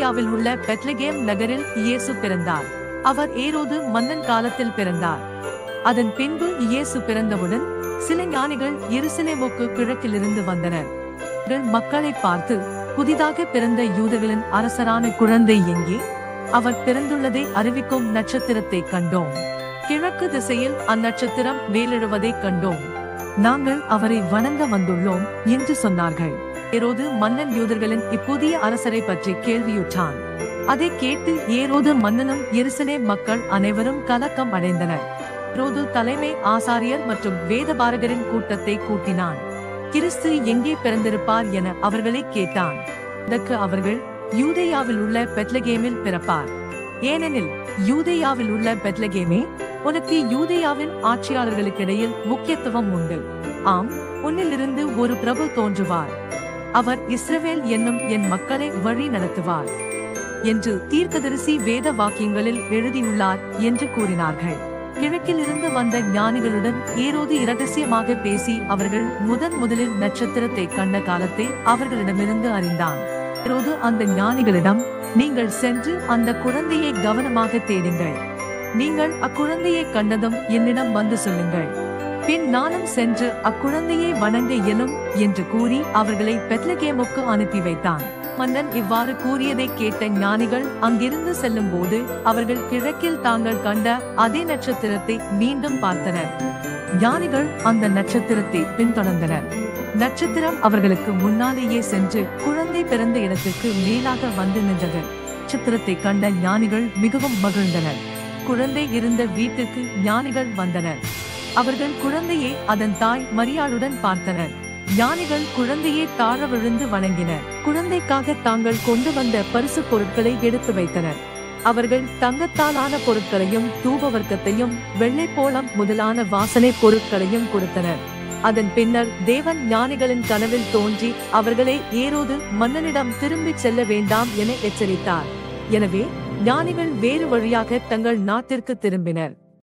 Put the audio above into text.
யூதேயாவில் உள்ள பெத்லகேம் நகரில் இயேசு பிறந்தார் அவர் ஏரோது மன்னன் காலத்தில் பிறந்தார் அதன் பின்பு இயேசு பிறந்தவுடன் சில ஞானிகள் எருசலேமுக்கு கிழக்கிலிருந்து வந்தனர் அவர்கள் மக்களை பார்த்து புதிதாக பிறந்த யூதர்களின் அரசரான குழந்தை எங்கே அவர் பிறந்துள்ளதை அறிவிக்கும் நட்சத்திரத்தை கண்டோம் கிழக்கு திசையில் அந்நட்சத்திரம் வேலெழுவதைக் கண்டோம் நாங்கள் அவரை வணங்க வந்துள்ளோம் என்று சொன்னார்கள் ஏரோது மன்னன் யூதர்களின் இப்புதிய அரசரை பற்றி கேள்வியுற்றான் அதை கேட்டு ஏரோது மன்னனும் எருசலேம் மக்கள் அனைவரும் கலக்கம் அடைந்தனர் ஏரோது தலைமை ஆசாரியர் மற்றும் வேதபாரகரின் கூட்டத்தை கூட்டினான் கிறிஸ்து எங்கே பிறந்திருப்பார் என அவர்களை கேட்டான் அதற்கு அவர்கள் யூதேயாவில் உள்ள பெத்லகேமில் பிறப்பார் ஏனெனில் யூதேயாவில் உள்ள பெத்லகேமே உனக்கு யூதேயாவின் ஆட்சியாளர்களுக்கிடையில் முக்கியத்துவம் உண்டு ஆம் உன்னிலிருந்து ஒரு பிரபு தோன்றுவார் அவர் இஸ்ரவேல் என்னும் என் மக்களை வழி நடத்துவார் என்று தீர்க்கதரிசி வேத வாக்கியங்களில் எழுதியுள்ளார் என்று கூறினார்கள் கிழக்கிலிருந்து வந்த ஞானிகளுடன் ஏரோது இரகசியமாக பேசி அவர்கள் முதன் முதலில் நட்சத்திரத்தை கண்ட காலத்தை அவர்களிடமிருந்து அறிந்தான் ஏரோது அந்த ஞானிகளிடம் நீங்கள் சென்று அந்த குழந்தையை கவனமாக தேடுங்கள் நீங்கள் அக்குழந்தையை கண்டதும் என்னிடம் வந்து சொல்லுங்கள் பின் நானும் சென்று அக்குழந்தையை வணங்க இயலும் என்று கூறி அவர்களை பெத்லகேமுக்கு அனுப்பி வைத்தான் மன்னன் இவ்வாறு கூறியதை கேட்ட ஞானிகள் அங்கிருந்து செல்லும் போது அவர்கள் கிழக்கில் தாங்கள் கண்ட அதே நட்சத்திரத்தை மீண்டும் பார்த்தனர் ஞானிகள் அந்த நட்சத்திரத்தை பின்தொடர்ந்தனர் நட்சத்திரம் அவர்களுக்கு முன்னாலேயே சென்று குழந்தை பிறந்த இடத்திற்கு மேலாக வந்து நின்றது நட்சத்திரத்தை கண்ட ஞானிகள் மிகவும் மகிழ்ந்தனர் குழந்தை இருந்த வீட்டுக்கு ஞானிகள் வந்தனர் அவர்கள் குழந்தையை அதன் தாய் மரியாளுடன் பார்த்தனர் ஞானிகள் குழந்தையை தாழ விழுந்து வணங்கினர் குழந்தைக்காக தாங்கள் கொண்டு வந்த பரிசு பொருட்களை எடுத்து வைத்தனர் அவர்கள் தங்கத்தாலான பொருட்களையும் தூப வர்க்கத்தையும் வெள்ளைப்போளம் முதலான வாசனை பொருட்களையும் கொடுத்தனர் அதன் பின்னர் தேவன் ஞானிகளின் கனவில் தோன்றி அவர்களை ஏரோது மன்னனிடம் திரும்பிச் செல்ல வேண்டாம் என எச்சரித்தார் எனவே ஞானிகள் வேறு வழியாக தங்கள் நாட்டிற்கு திரும்பினர்